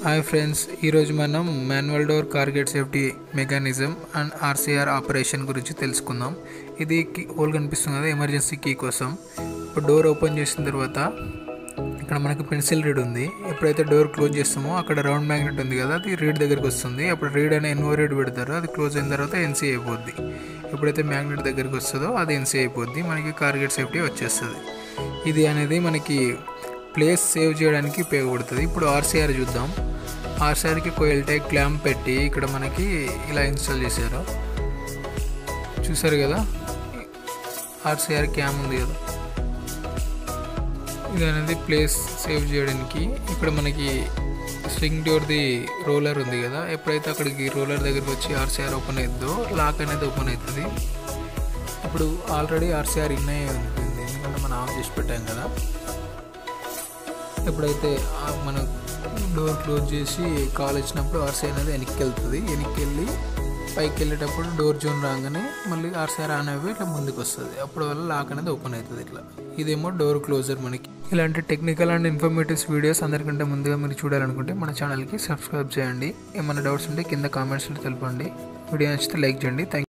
hi friends ఈరోజు మనం manual door car gate safety mechanism and RCR operation గురించి తెలుసుకుందాం ఇది కీ హోల్ కనిపిస్తుంది కదా ఎమర్జెన్సీ కీ కోసం ఇప్పుడు డోర్ ఓపెన్ చేసిన తర్వాత ఇక్కడ మనకి పెన్సిల్ రీడ్ ఉంది ఎప్పుడైతే డోర్ క్లోజ్ చేస్తామో అక్కడ రౌండ్ మ్యాగ్నెట్ ఉంది కదా అది రీడ్ దగ్గరికి వస్తుంది అప్పుడు రీడ్ అనే ఎన్ఓ రీడ్ పెడతారు అది క్లోజ్ అయిన తర్వాత ఎన్సీ అయిపోద్ది ఎప్పుడైతే మ్యాగ్నెట్ దగ్గరికి వస్తుందో అది ఎన్సీ అయిపోద్ది మనకి కార్గేట్ సేఫ్టీ వచ్చేస్తుంది ఇది అనేది మనకి ప్లేస్ సేవ్ చేయడానికి ఉపయోగపడుతుంది ఇప్పుడు ఆర్సీఆర్ చూద్దాం ఆర్సీఆర్కి కోయల్ టైప్ క్లాంప్ పెట్టి ఇక్కడ మనకి ఇలా ఇన్స్టాల్ చేశారు చూసారు కదా ఆర్సీఆర్ క్యామ్ ఉంది కదా ఇది అనేది ప్లేస్ సేవ్ చేయడానికి ఇక్కడ మనకి స్వింగ్ డోర్ది రోలర్ ఉంది కదా ఎప్పుడైతే అక్కడికి రోలర్ దగ్గరికి వచ్చి ఆర్సీఆర్ ఓపెన్ అవుతుందో లాక్ అనేది ఓపెన్ అవుతుంది ఇప్పుడు ఆల్రెడీ ఆర్సీఆర్ ఇన్ అయ్యి ఉంటుంది ఎందుకంటే మనం ఆఫ్ చేసి పెట్టాం కదా ఎప్పుడైతే ఆ మనం డోర్ క్లోజ్ చేసి కాల్ ఇచ్చినప్పుడు ఆర్సీ అనేది వెనక్కి వెళ్తుంది వెనక్కి వెళ్ళి పైకి వెళ్ళేటప్పుడు డోర్ జోన్ రాగానే మళ్ళీ ఆర్సీఆర్ ఆన్ అయ్యి ఇట్లా ముందుకు వస్తుంది అప్పుడు వల్ల లాక్ అనేది ఓపెన్ అవుతుంది ఇట్లా ఇదేమో డోర్ క్లోజర్ మనకి ఇలాంటి టెక్నికల్ అండ్ ఇన్ఫర్మేటివ్స్ వీడియోస్ అందరికంటే ముందుగా మీరు చూడాలనుకుంటే మన ఛానల్కి సబ్స్క్రైబ్ చేయండి ఏమైనా డౌట్స్ ఉంటే కింద కామెంట్స్లో తెలపండి వీడియో నచ్చితే లైక్ చేయండి థ్యాంక్